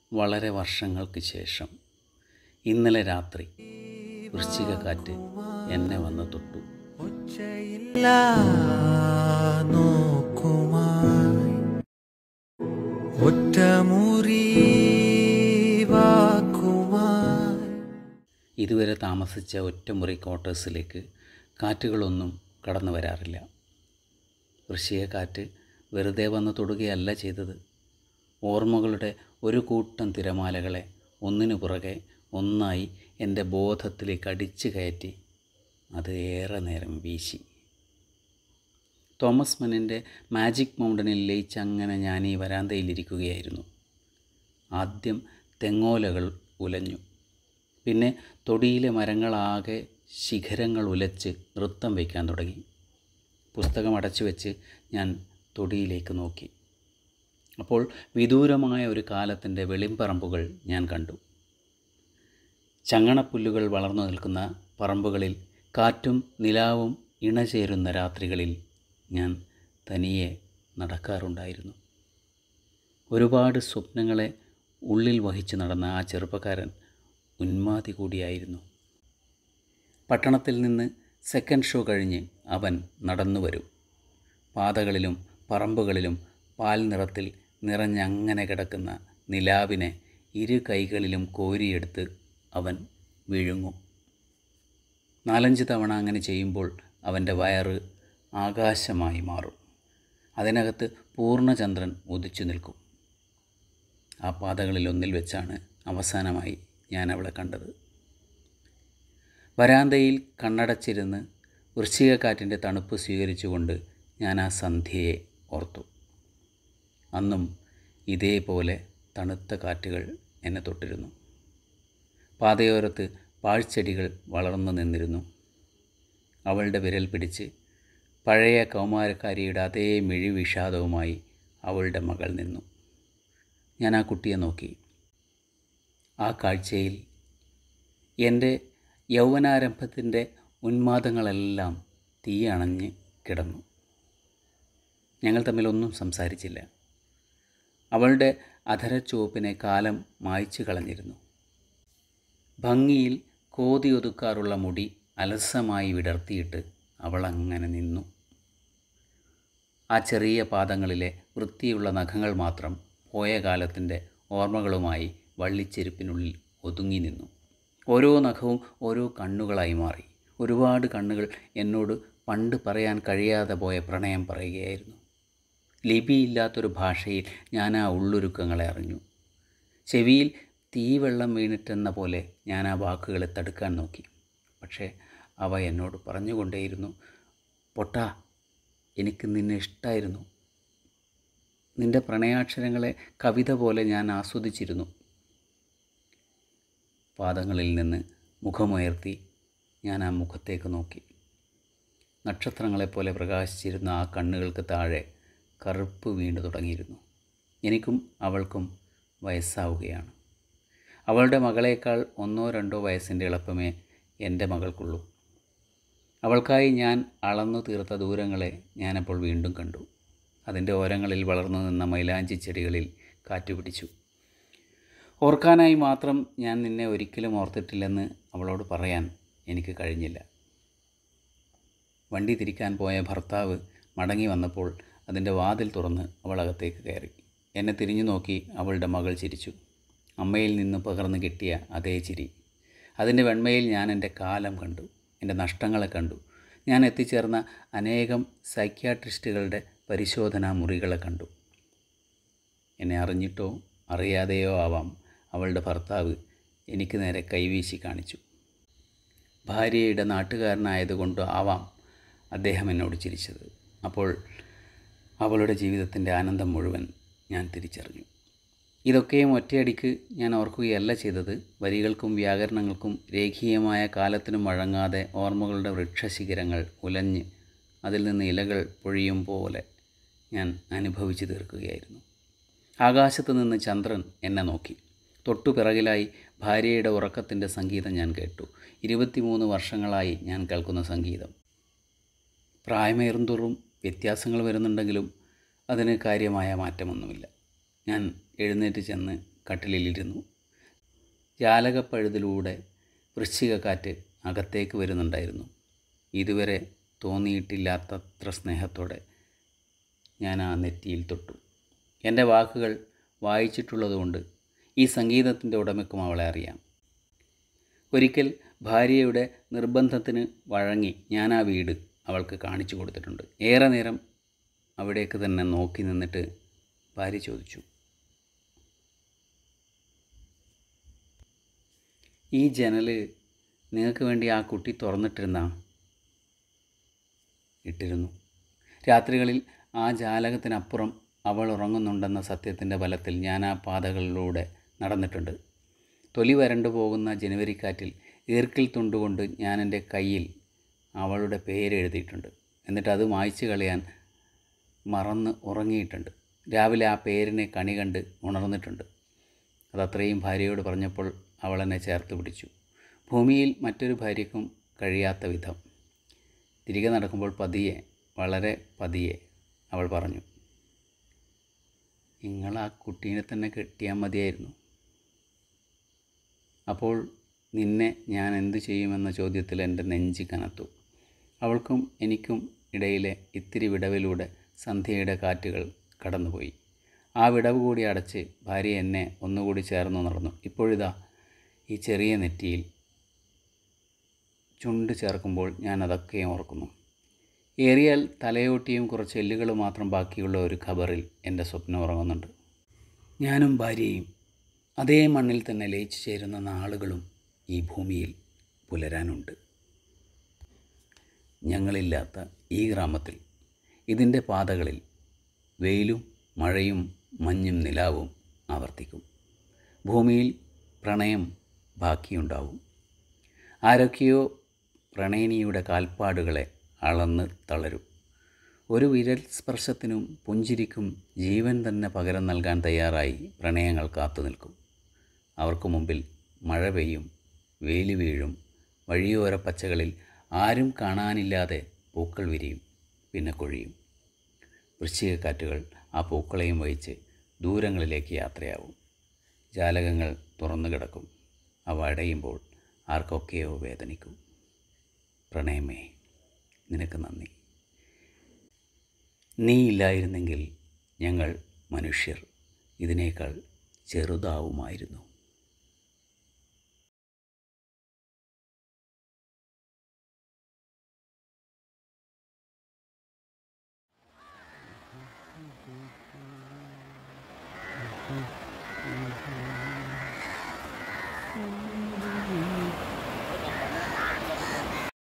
വളരെ വർഷങ്ങൾക്ക് ശേഷം ഇന്നലെ രാത്രി വൃശ്ചികക്കാറ്റ് എന്നെ വന്ന് തൊട്ടു ഒച്ചയില്ല നോക്കുമായി ഒറ്റമുറി വാക്കുമായി ഇതുവരെ താമസിച്ച ഒറ്റമുറി ക്വാർട്ടേഴ്സിലേക്ക് കാറ്റുകളൊന്നും കടന്നു വരാറില്ല വൃശ്ചികക്കാറ്റ് വെറുതെ വന്ന് തൊടുകയല്ല ചെയ്തത് ഓർമ്മകളുടെ ഒരു കൂട്ടം തിരമാലകളെ ഒന്നിനു പുറകെ ഒന്നായി എൻ്റെ ബോധത്തിലേക്ക് അടിച്ചു കയറ്റി അത് ഏറെ നേരം വീശി തോമസ് മനിൻ്റെ മാജിക് മൗണ്ടനിൽ ലയിച്ചങ്ങനെ ഞാൻ ഈ വരാന്തയിലിരിക്കുകയായിരുന്നു ആദ്യം തെങ്ങോലകൾ ഉലഞ്ഞു പിന്നെ തൊടിയിലെ മരങ്ങളാകെ ശിഖരങ്ങൾ ഉലച്ച് നൃത്തം വയ്ക്കാൻ തുടങ്ങി പുസ്തകം അടച്ചു വെച്ച് ഞാൻ തൊടിയിലേക്ക് നോക്കി അപ്പോൾ വിദൂരമായ ഒരു കാലത്തിൻ്റെ വെളിമ്പറമ്പുകൾ ഞാൻ കണ്ടു ചങ്ങണപ്പുല്ലുകൾ വളർന്നു നിൽക്കുന്ന പറമ്പുകളിൽ കാറ്റും നിലാവും ഇണചേരുന്ന രാത്രികളിൽ ഞാൻ തനിയെ നടക്കാറുണ്ടായിരുന്നു ഒരുപാട് സ്വപ്നങ്ങളെ ഉള്ളിൽ വഹിച്ചു നടന്ന ആ ചെറുപ്പക്കാരൻ ഉന്മാതി കൂടിയായിരുന്നു പട്ടണത്തിൽ നിന്ന് സെക്കൻഡ് ഷോ കഴിഞ്ഞ് അവൻ നടന്നു വരും പാതകളിലും പറമ്പുകളിലും പാൽ നിറത്തിൽ നിറഞ്ഞങ്ങനെ കിടക്കുന്ന നിലാവിനെ ഇരു കൈകളിലും കോരിയെടുത്ത് അവൻ വിഴുങ്ങും നാലഞ്ച് തവണ അങ്ങനെ ചെയ്യുമ്പോൾ അവൻ്റെ വയറ് ആകാശമായി മാറും അതിനകത്ത് പൂർണ്ണചന്ദ്രൻ ഉദിച്ചു നിൽക്കും ആ പാതകളിൽ ഒന്നിൽ വെച്ചാണ് അവസാനമായി ഞാൻ അവളെ കണ്ടത് വരാന്തയിൽ കണ്ണടച്ചിരുന്ന് വൃശ്ചികക്കാറ്റിൻ്റെ തണുപ്പ് സ്വീകരിച്ചുകൊണ്ട് ഞാൻ ആ സന്ധ്യയെ ഓർത്തു അന്നും ഇതേപോലെ തണുത്ത കാറ്റുകൾ എന്നെ തൊട്ടിരുന്നു പാതയോരത്ത് പാഴ്ചെടികൾ വളർന്നു നിന്നിരുന്നു അവളുടെ വിരൽ പിടിച്ച് പഴയ കൗമാരക്കാരിയുടെ അതേ മിഴി വിഷാദവുമായി അവളുടെ മകൾ നിന്നു ഞാൻ ആ കുട്ടിയെ നോക്കി ആ കാഴ്ചയിൽ എൻ്റെ യൗവനാരംഭത്തിൻ്റെ ഉന്മാദങ്ങളെല്ലാം തീയണഞ്ഞ് കിടന്നു ഞങ്ങൾ തമ്മിലൊന്നും സംസാരിച്ചില്ല അവളുടെ അധരച്ചുവപ്പിനെ കാലം മായ്ച്ചു കളഞ്ഞിരുന്നു ഭംഗിയിൽ കോതിയൊതുക്കാറുള്ള മുടി അലസമായി വിടർത്തിയിട്ട് അവൾ അങ്ങനെ നിന്നു ആ ചെറിയ പാദങ്ങളിലെ വൃത്തിയുള്ള നഖങ്ങൾ മാത്രം പോയ കാലത്തിൻ്റെ ഓർമ്മകളുമായി വള്ളിച്ചെരുപ്പിനുള്ളിൽ ഒതുങ്ങി നിന്നു ഓരോ നഖവും ഓരോ കണ്ണുകളായി മാറി ഒരുപാട് കണ്ണുകൾ എന്നോട് പണ്ട് പറയാൻ കഴിയാതെ പോയ പ്രണയം പറയുകയായിരുന്നു ലിപിയില്ലാത്തൊരു ഭാഷയിൽ ഞാൻ ആ ഉള്ളൊരുക്കങ്ങളെ അറിഞ്ഞു ചെവിയിൽ തീവെള്ളം വീണിട്ടെന്ന പോലെ ഞാൻ ആ വാക്കുകളെ തടുക്കാൻ നോക്കി പക്ഷേ അവ എന്നോട് പറഞ്ഞുകൊണ്ടേയിരുന്നു പൊട്ടാ എനിക്ക് നിന്നെ ഇഷ്ടമായിരുന്നു നിന്റെ പ്രണയാക്ഷരങ്ങളെ കവിത പോലെ ഞാൻ ആസ്വദിച്ചിരുന്നു പാദങ്ങളിൽ നിന്ന് മുഖമുയർത്തി ഞാൻ ആ മുഖത്തേക്ക് നോക്കി നക്ഷത്രങ്ങളെപ്പോലെ പ്രകാശിച്ചിരുന്ന ആ കണ്ണുകൾക്ക് താഴെ കറുപ്പ് വീണ്ടു തുടങ്ങിയിരുന്നു എനിക്കും അവൾക്കും വയസ്സാവുകയാണ് അവളുടെ മകളേക്കാൾ ഒന്നോ രണ്ടോ വയസ്സിൻ്റെ എളുപ്പമേ എൻ്റെ മകൾക്കുള്ളൂ അവൾക്കായി ഞാൻ അളന്നു തീർത്ത ദൂരങ്ങളെ ഞാനപ്പോൾ വീണ്ടും കണ്ടു അതിൻ്റെ ഓരങ്ങളിൽ വളർന്നു നിന്ന മൈലാഞ്ചി ചെടികളിൽ കാറ്റുപിടിച്ചു ഓർക്കാനായി മാത്രം ഞാൻ നിന്നെ ഒരിക്കലും ഓർത്തിട്ടില്ലെന്ന് അവളോട് പറയാൻ എനിക്ക് കഴിഞ്ഞില്ല വണ്ടി തിരിക്കാൻ പോയ ഭർത്താവ് മടങ്ങി വന്നപ്പോൾ അതിൻ്റെ വാതിൽ തുറന്ന് അവൾ അകത്തേക്ക് കയറി എന്നെ തിരിഞ്ഞു നോക്കി അവളുടെ മകൾ ചിരിച്ചു അമ്മയിൽ നിന്ന് പകർന്നു കിട്ടിയ അതേ ചിരി അതിൻ്റെ വെണ്മയിൽ ഞാൻ എൻ്റെ കാലം കണ്ടു എൻ്റെ നഷ്ടങ്ങളെ കണ്ടു ഞാൻ എത്തിച്ചേർന്ന അനേകം സൈക്യാട്രിസ്റ്റുകളുടെ പരിശോധനാ മുറികളെ കണ്ടു എന്നെ അറിഞ്ഞിട്ടോ അറിയാതെയോ ആവാം അവളുടെ ഭർത്താവ് എനിക്ക് നേരെ കൈവീശി കാണിച്ചു ഭാര്യയുടെ നാട്ടുകാരനായതുകൊണ്ടോ ആവാം അദ്ദേഹം എന്നോട് ചിരിച്ചത് അപ്പോൾ അവളുടെ ജീവിതത്തിൻ്റെ ആനന്ദം മുഴുവൻ ഞാൻ തിരിച്ചറിഞ്ഞു ഇതൊക്കെയും ഒറ്റയടിക്ക് ഞാൻ ഓർക്കുകയല്ല ചെയ്തത് വരികൾക്കും വ്യാകരണങ്ങൾക്കും രേഖീയമായ കാലത്തിനും വഴങ്ങാതെ ഓർമ്മകളുടെ വൃക്ഷശിഖരങ്ങൾ ഉലഞ്ഞ് അതിൽ നിന്ന് ഇലകൾ പൊഴിയും പോലെ ഞാൻ അനുഭവിച്ചു തീർക്കുകയായിരുന്നു ആകാശത്ത് നിന്ന് ചന്ദ്രൻ എന്നെ നോക്കി തൊട്ടു പിറകിലായി ഭാര്യയുടെ ഉറക്കത്തിൻ്റെ സംഗീതം ഞാൻ കേട്ടു ഇരുപത്തിമൂന്ന് വർഷങ്ങളായി ഞാൻ കേൾക്കുന്ന സംഗീതം പ്രായമേറുന്തോറും വ്യത്യാസങ്ങൾ വരുന്നുണ്ടെങ്കിലും അതിന് കാര്യമായ മാറ്റമൊന്നുമില്ല ഞാൻ എഴുന്നേറ്റ് ചെന്ന് കട്ടിലിലിരുന്നു ജാലകപ്പഴുതിലൂടെ വൃശ്ചികക്കാറ്റ് അകത്തേക്ക് വരുന്നുണ്ടായിരുന്നു ഇതുവരെ തോന്നിയിട്ടില്ലാത്തത്ര സ്നേഹത്തോടെ ഞാൻ ആ നെറ്റിയിൽ തൊട്ടു എൻ്റെ വാക്കുകൾ വായിച്ചിട്ടുള്ളതുകൊണ്ട് ഈ സംഗീതത്തിൻ്റെ ഉടമയ്ക്കും അവളെ അറിയാം ഒരിക്കൽ ഭാര്യയുടെ നിർബന്ധത്തിന് വഴങ്ങി ഞാൻ ആ വീട് അവൾക്ക് കാണിച്ചു കൊടുത്തിട്ടുണ്ട് ഏറെ നേരം അവിടേക്ക് തന്നെ നോക്കി നിന്നിട്ട് ഭാര്യ ചോദിച്ചു ഈ ജനൽ നിങ്ങൾക്ക് വേണ്ടി ആ കുട്ടി തുറന്നിട്ടിരുന്ന ഇട്ടിരുന്നു രാത്രികളിൽ ആ ജാലകത്തിനപ്പുറം അവൾ ഉറങ്ങുന്നുണ്ടെന്ന സത്യത്തിൻ്റെ ബലത്തിൽ ഞാൻ ആ പാതകളിലൂടെ നടന്നിട്ടുണ്ട് തൊലി വരണ്ടു പോകുന്ന ജനുവരിക്കാറ്റിൽ ഈർക്കിൽ തുണ്ടുകൊണ്ട് ഞാൻ എൻ്റെ കയ്യിൽ അവളുടെ പേര് എഴുതിയിട്ടുണ്ട് എന്നിട്ട് അത് മായ്ച്ചു കളയാൻ മറന്ന് ഉറങ്ങിയിട്ടുണ്ട് രാവിലെ ആ പേരിനെ കണി കണ്ട് ഉണർന്നിട്ടുണ്ട് അതത്രയും ഭാര്യയോട് പറഞ്ഞപ്പോൾ അവൾ എന്നെ ചേർത്ത് പിടിച്ചു ഭൂമിയിൽ മറ്റൊരു ഭാര്യയ്ക്കും കഴിയാത്ത വിധം തിരികെ നടക്കുമ്പോൾ പതിയെ വളരെ പതിയെ അവൾ പറഞ്ഞു നിങ്ങൾ ആ കുട്ടീനെ തന്നെ കെട്ടിയാൽ മതിയായിരുന്നു അപ്പോൾ നിന്നെ ഞാൻ എന്തു ചെയ്യുമെന്ന ചോദ്യത്തിൽ എൻ്റെ നെഞ്ചി കനത്തു അവൾക്കും എനിക്കും ഇടയിലെ ഇത്തിരി വിടവിലൂടെ സന്ധ്യയുടെ കാറ്റുകൾ കടന്നുപോയി ആ വിടവ് കൂടി അടച്ച് ഭാര്യ എന്നെ ഒന്നുകൂടി ചേർന്നു നടന്നു ഇപ്പോഴിതാ ഈ ചെറിയ നെറ്റിയിൽ ചുണ്ട് ചേർക്കുമ്പോൾ ഞാൻ അതൊക്കെ ഓർക്കുന്നു ഏറിയാൽ തലയോട്ടിയും കുറച്ച് എല്ലുകൾ മാത്രം ബാക്കിയുള്ള ഒരു ഖബറിൽ എൻ്റെ സ്വപ്നം ഉറങ്ങുന്നുണ്ട് ഞാനും ഭാര്യയും അതേ മണ്ണിൽ തന്നെ ലയിച്ചു ചേരുന്ന നാളുകളും ഈ ഭൂമിയിൽ പുലരാനുണ്ട് ഞങ്ങളില്ലാത്ത ഈ ഗ്രാമത്തിൽ ഇതിൻ്റെ പാതകളിൽ വെയിലും മഴയും മഞ്ഞും നിലാവും ആവർത്തിക്കും ഭൂമിയിൽ പ്രണയം ബാക്കിയുണ്ടാവും ആരൊക്കെയോ പ്രണയിനിയുടെ കാൽപ്പാടുകളെ അളന്ന് തളരും ഒരു വിരൽ സ്പർശത്തിനും പുഞ്ചിരിക്കും ജീവൻ തന്നെ പകരം നൽകാൻ തയ്യാറായി പ്രണയങ്ങൾ കാത്തു നിൽക്കും അവർക്ക് മുമ്പിൽ മഴ പെയ്യും വേലി വീഴും വഴിയോര പച്ചകളിൽ ആരും കാണാനില്ലാതെ പൂക്കൾ വിരിയും പിന്നെ കൊഴിയും വൃശ്ചികക്കാറ്റുകൾ ആ പൂക്കളെയും വഹിച്ച് ദൂരങ്ങളിലേക്ക് യാത്രയാവും ജാലകങ്ങൾ തുറന്നു കിടക്കും അവ അടയുമ്പോൾ ആർക്കൊക്കെയോ വേദനിക്കും പ്രണയമേ നിനക്ക് നന്ദി നീ ഇല്ലായിരുന്നെങ്കിൽ ഞങ്ങൾ മനുഷ്യർ ഇതിനേക്കാൾ ചെറുതാവുമായിരുന്നു Mm-hmm.